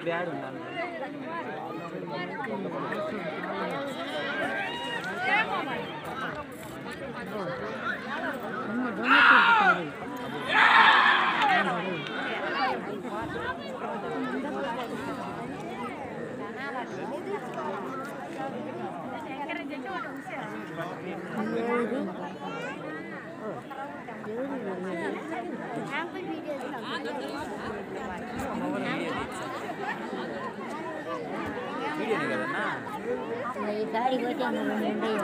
ఇప్పుడు యాడ్ ఉండాలి వీడియోనే కదన్నా ఈ గాడి పోతే రెండు ఉండేవి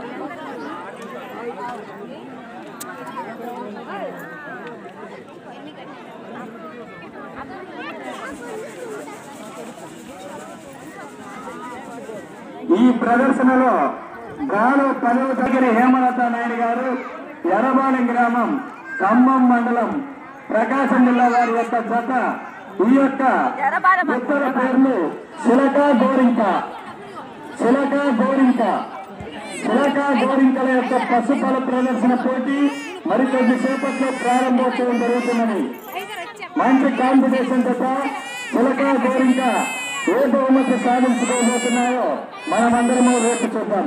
ఈ ప్రదర్శనలో గాలో పదవ దగ్గర హేమలత నాయుడు గారు ఎర్రబాలెం గ్రామం ఖమ్మం మండలం ప్రకాశం జిల్లా వారి యొక్క జత ఈ యొక్క ఉత్తర పేర్లు శిలక గోరింక శిలక గోరింక శిలక గోరింకల యొక్క పశుపల ప్రదర్శన పోటీ మరికొద్ది సేపట్లో ప్రారంభోత్సవం జరుగుతున్నది మంచి కాంపిటీషన్ తప్ప చిలక గోరింక ఏ బహుమతి సాధించుకోబోతున్నాయో మనమందరము రేపు చూద్దాం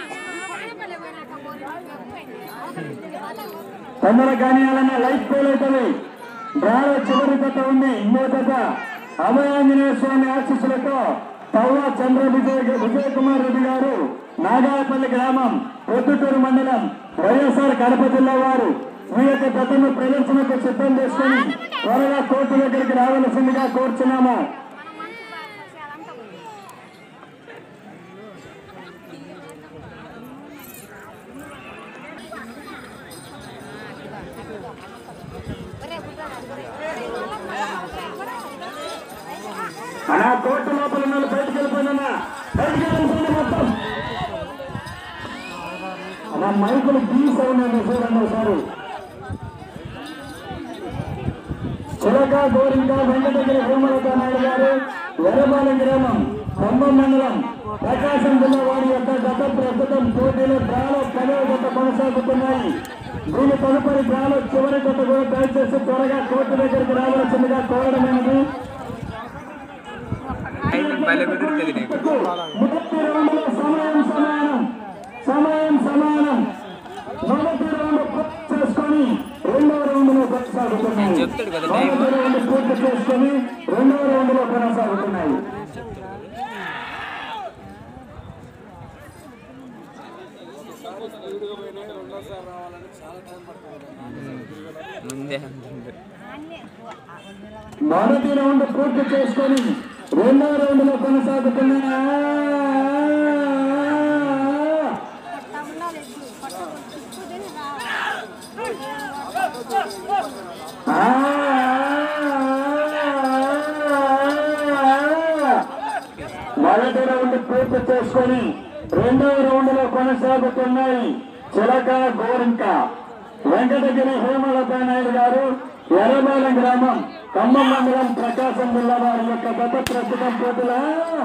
తొందర గానియాలన్న లైఫ్ ఫెయిల్ అవుతుంది డ్రాలో చివరి జత ఉంది ఇంకో జత అభయాంజనేయ స్వామి ఆశీస్సులతో తవ్వ చంద్ర విజయ్ విజయ్ కుమార్ రెడ్డి గారు నాగాయపల్లి గ్రామం పొద్దుటూరు మండలం వైఎస్ఆర్ కడప జిల్లా వారు మీ యొక్క జతను ప్రదర్శనకు సిద్ధం చేసుకుని త్వరగా కోర్టు దగ్గరికి రావాల్సిందిగా కోరుచున్నాము అలా కోర్టు లోపల ఉన్న వాళ్ళు బయటికి వెళ్ళిపోయినా బయటికి వెళ్ళిపోయిన మొత్తం అలా మైకులు గీస్ అయినండి చూడండి ఒకసారి చిలక గోరింక వెంకటగిరి హేమలత నాయుడు గారు ఎర్రబాలెం గ్రామం ఖమ్మం మండలం ప్రకాశం జిల్లా వారి యొక్క గత ప్రస్తుతం పోటీలో డ్రాలో పదవ గత కొనసాగుతున్నాయి దీని తదుపరి డ్రాలో చివరి గత కూడా దయచేసి త్వరగా కోర్టు దగ్గరికి రావాల్సిందిగా కోరడమైనది టైమింగ్ భలే కుదురుతుంది నీకు మొదటి రౌండ్లో సమయం సమానం సమయం సమానం మొదటి రౌండ్ పూర్తి చేసుకొని రెండవ రౌండ్ లో కొనసాగుతున్నాయి చెప్తాడు కదా టైం. మొదటి రౌండ్ పూర్తి చేసుకొని రెండవ రౌండ్ లో కొనసాగుతున్నాయి ముందే అంటుంది మొదటి రౌండ్ పూర్తి చేసుకొని రెండవ రౌండ్ లో కొనసాగుతున్నాయి మొదటి రౌండ్ పూర్తి చేసుకొని రెండవ రౌండ్ లో కొనసాగుతున్నాయి చిలక గోరింక వెంకటగిరి హేమలత నాయుడు గారు ఎర్రబాలెం గ్రామం ఖమ్మం మండలం ప్రకాశం జిల్లా వారి యొక్క గత ప్రస్తుతం పోటీలో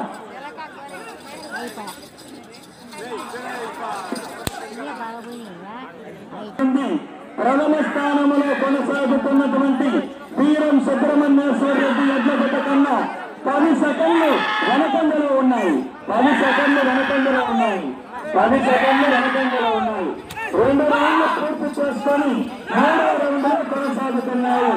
బాగా పోయినాయివా ఉంది. ప్రథమ స్థానంలో కొనసాగుతున్నటువంటి వీరం సుబ్రహ్మణ్యేశ్వర రెడ్డి ఎడ్లగడ్డ కన్నా పది సెకండ్లు వెనకండలో ఉన్నాయి పది సెకండ్లు వెనకండలో ఉన్నాయి పది సెకండ్లు వెనకండలో ఉన్నాయి రెండు రౌండ్లు పూర్తి చేసుకొని మూడో రౌండ్లు కొనసాగుతున్నాయి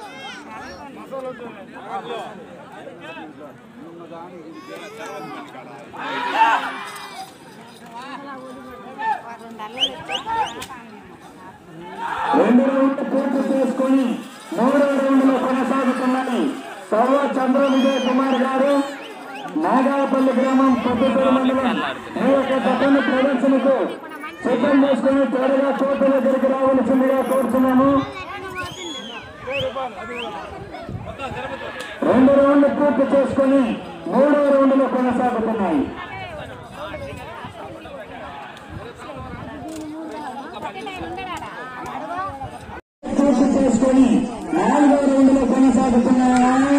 రెండు రౌండ్లు పూర్తి చేసుకొని మూడో రౌండ్ లో కొనసాగుతున్నాయి సర్వ చంద్ర విజయ్ కుమార్ గారు నాగాపల్లి గ్రామం పొద్దుటూరు మండలం మీ యొక్క గతను ప్రదర్శనకు సిద్ధం చేసుకుని త్వరగా కోర్టు దగ్గరికి రావాల్సిందిగా కోరుతున్నాము రెండు రౌండ్లు పూర్తి చేసుకొని మూడో రౌండ్ లో కొనసాగుతున్నాయి పూర్తి చేసుకొని నాలుగో రౌండ్ లో కొనసాగుతున్నాయి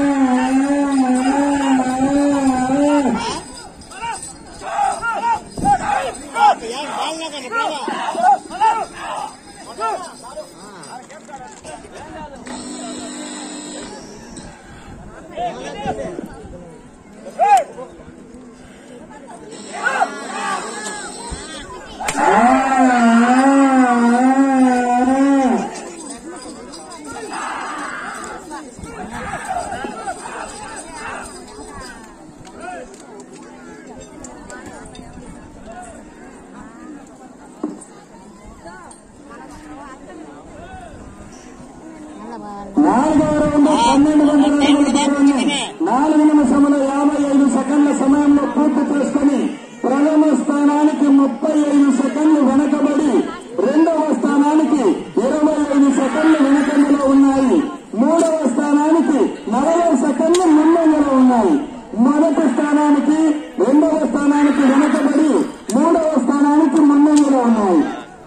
స్థానానికి రెండవ స్థానానికి వెనకబడి మూడవ స్థానానికి ముందంజలో ఉన్నాయి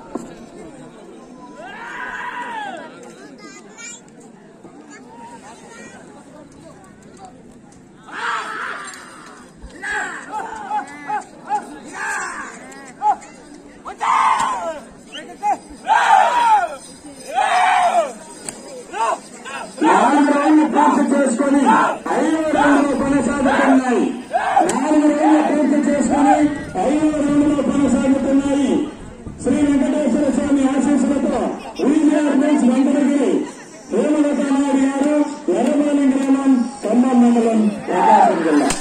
నాలుగు రోజులు పూర్తి చేసుకొని ఐదో రౌండ్లో కొనసాగుతున్నాయి నాలుగు రోజులు పూర్తి చేసుకొని ఐదో రౌండ్లో కొనసాగుతున్నాయి శ్రీ వెంకటేశ్వర స్వామి ఆశీస్సులతో వీజీఆర్ బెంచ్ వెంకటగిరి హేమలత నాయుడు గారు ఎర్రబాలి గ్రామం ఖమ్మం మండలం ప్రకాశం జిల్లా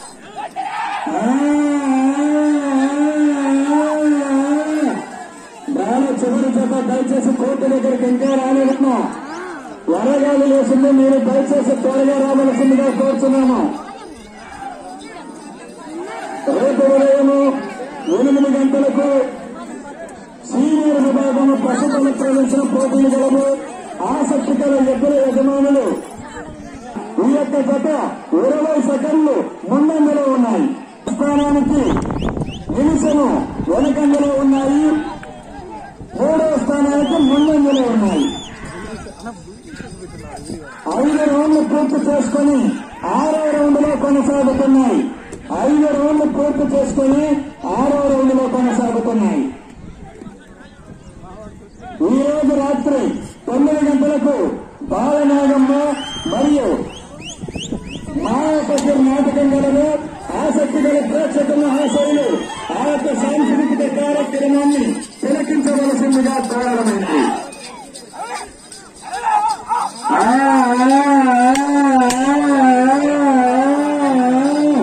బాగా చివరి జత దయచేసి కోర్టు దగ్గరికి ఇంకా రాలేదమ్మా వరగాలు వేసింది మీరు దయచేసి త్వరగా రావలసిందిగా కోరుతున్నాము రేపు ఉదయము ఎనిమిది గంటలకు సీనియర్ విభాగం పశువుల ప్రదర్శన పోటీలు గలవు ఆసక్తి గల ఇద్దరు యజమానులు ఈ యొక్క జత ఇరవై సెకండ్లు ముందంజలో ఉన్నాయి స్థానానికి నిమిషము వెనకంజలో ఉన్నాయి మూడవ స్థానానికి ముందంజలో ఉన్నాయి ఐదు రౌండ్లు పూర్తి చేసుకుని ఆరో రౌండ్ లో కొనసాగుతున్నాయి ఐదు రౌండ్లు పూర్తి చేసుకుని ఆరో రౌండ్ లో కొనసాగుతున్నాయి ఈ రోజు రాత్రి తొమ్మిది గంటలకు బాలనాగమ్మ మరియు మాయాపతి నాటకం గలరు ఆసక్తి గల ప్రేక్షక మహాశైలు ఆ యొక్క సాంస్కృతిక కార్యక్రమాన్ని తిలకించవలసిందిగా కోరడమైంది ఆ, ఆ, ఆ, ఆ.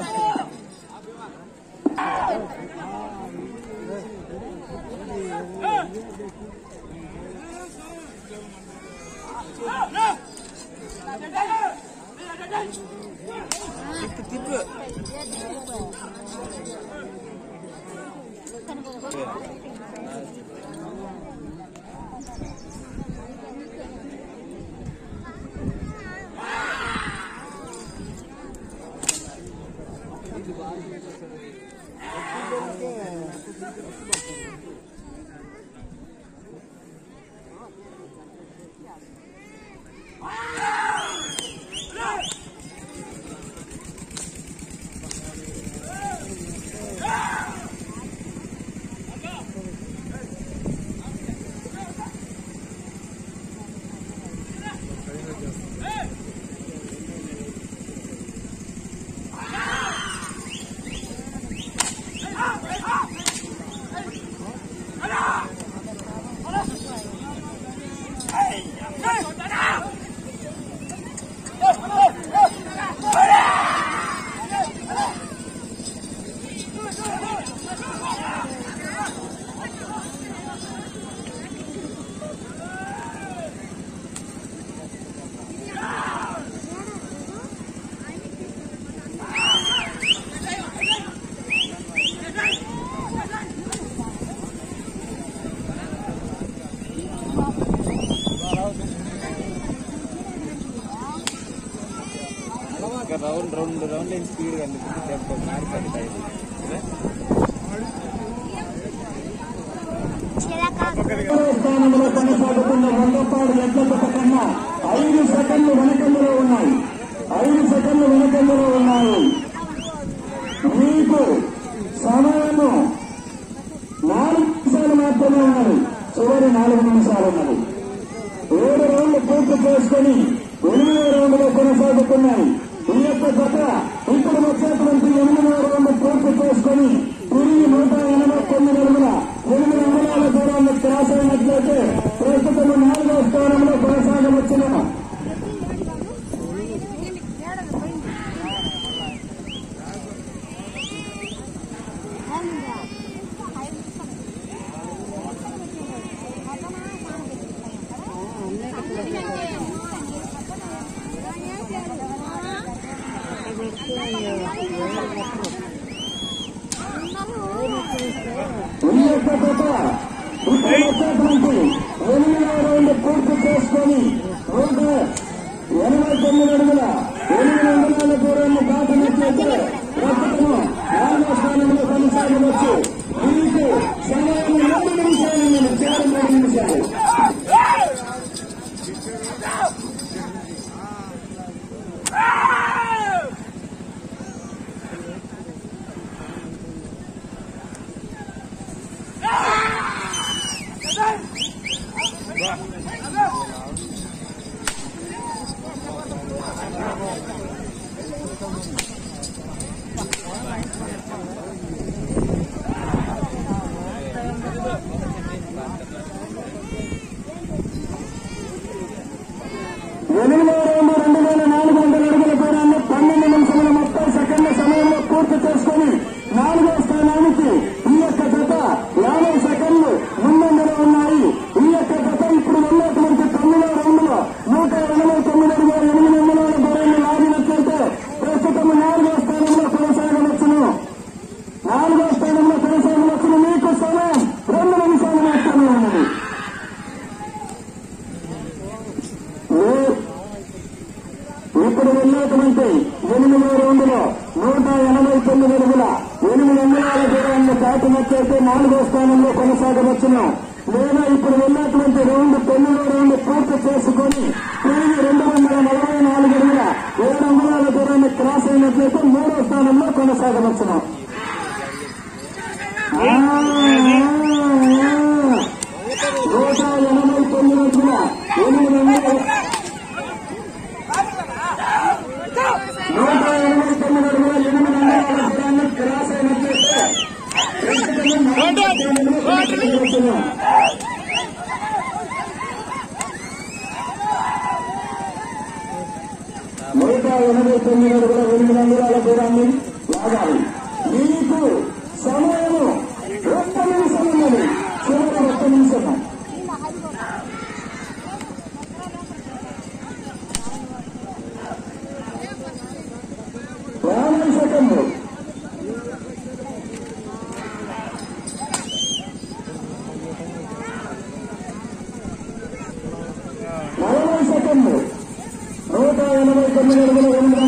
రౌండ్ రెండు రౌండ్ స్పీడ్ కనిపిస్తుంది దెబ్బ మారిపోతుంది మూడవ స్థానంలో కొనసాగుతున్న వందపాడు ఎడ్ల కన్నా ఐదు సెకండ్లు వెనకంజలో ఉన్నాయి ఐదు సెకండ్లు వెనకంజలో ఉన్నాయి మీకు సమయము నాలుగు నిమిషాలు మాత్రమే ఉన్నది చివరి నాలుగు నిమిషాలు ఉన్నది ఏడు రౌండ్లు పూర్తి చేసుకుని ఎనిమిదో రౌండ్లో కొనసాగుతున్నాయి ఈ యొక్క జత ఇప్పుడు వచ్చేటువంటి ఎనిమిదో రౌండ్ పూర్తి చేసుకుని తిరిగి నూట ఎనభై తొమ్మిది అడుగుల ఎనిమిది అంగుళాల దూరాన్ని క్రాస్ అయినట్లయితే ప్రస్తుతం నాలుగో స్థానంలో కొనసాగవచ్చిన ఈ యొక్క జత ఇప్పుడు వచ్చేటువంటి ఎనిమిదో రౌండ్ పూర్తి చేసుకొని నూట ఎనభై తొమ్మిది అడుగుల ఎనిమిది అంగుళాల దూరాన్ని దాటినట్లయితే ప్రస్తుతం రౌండ్లో నూట ఎనభై తొమ్మిది అడుగుల ఎనిమిది అంగుళాల దూరాన్ని దాటినట్లయితే నాలుగో స్థానంలో కొనసాగవచ్చును లేదా ఇప్పుడు వెళ్ళినటువంటి రౌండ్ తొమ్మిదో రౌండ్ పూర్తి చేసుకొని తిరిగి రెండు వందల నలభై నాలుగు అడుగుల ఏడు అంగుళాల దూరాన్ని క్రాస్ అయినట్లయితే మూడో స్థానంలో కొనసాగవచ్చును ఆ, ఆ, ఆ. నూట ఎనభై తొమ్మిది అడుగుల ఎనిమిది అంగుళాల నూట ఎనభై తొమ్మిది అడుగుల ఎనిమిది అంగుళాల దూరాన్ని క్రాస్ అయినట్లయితే నూట ఎనభై తొమ్మిది అడుగుల ఎనిమిది అంగుళాల దూరాన్ని లాగాలి మీకు సమయము ఒక్క నిమిషం ఉన్నది చివరి ఒక్క నిమిషము యాభై సెకండ్లు నలభై సెకండ్లు నూట ఎనభై తొమ్మిది అడుగుల ఎనిమిది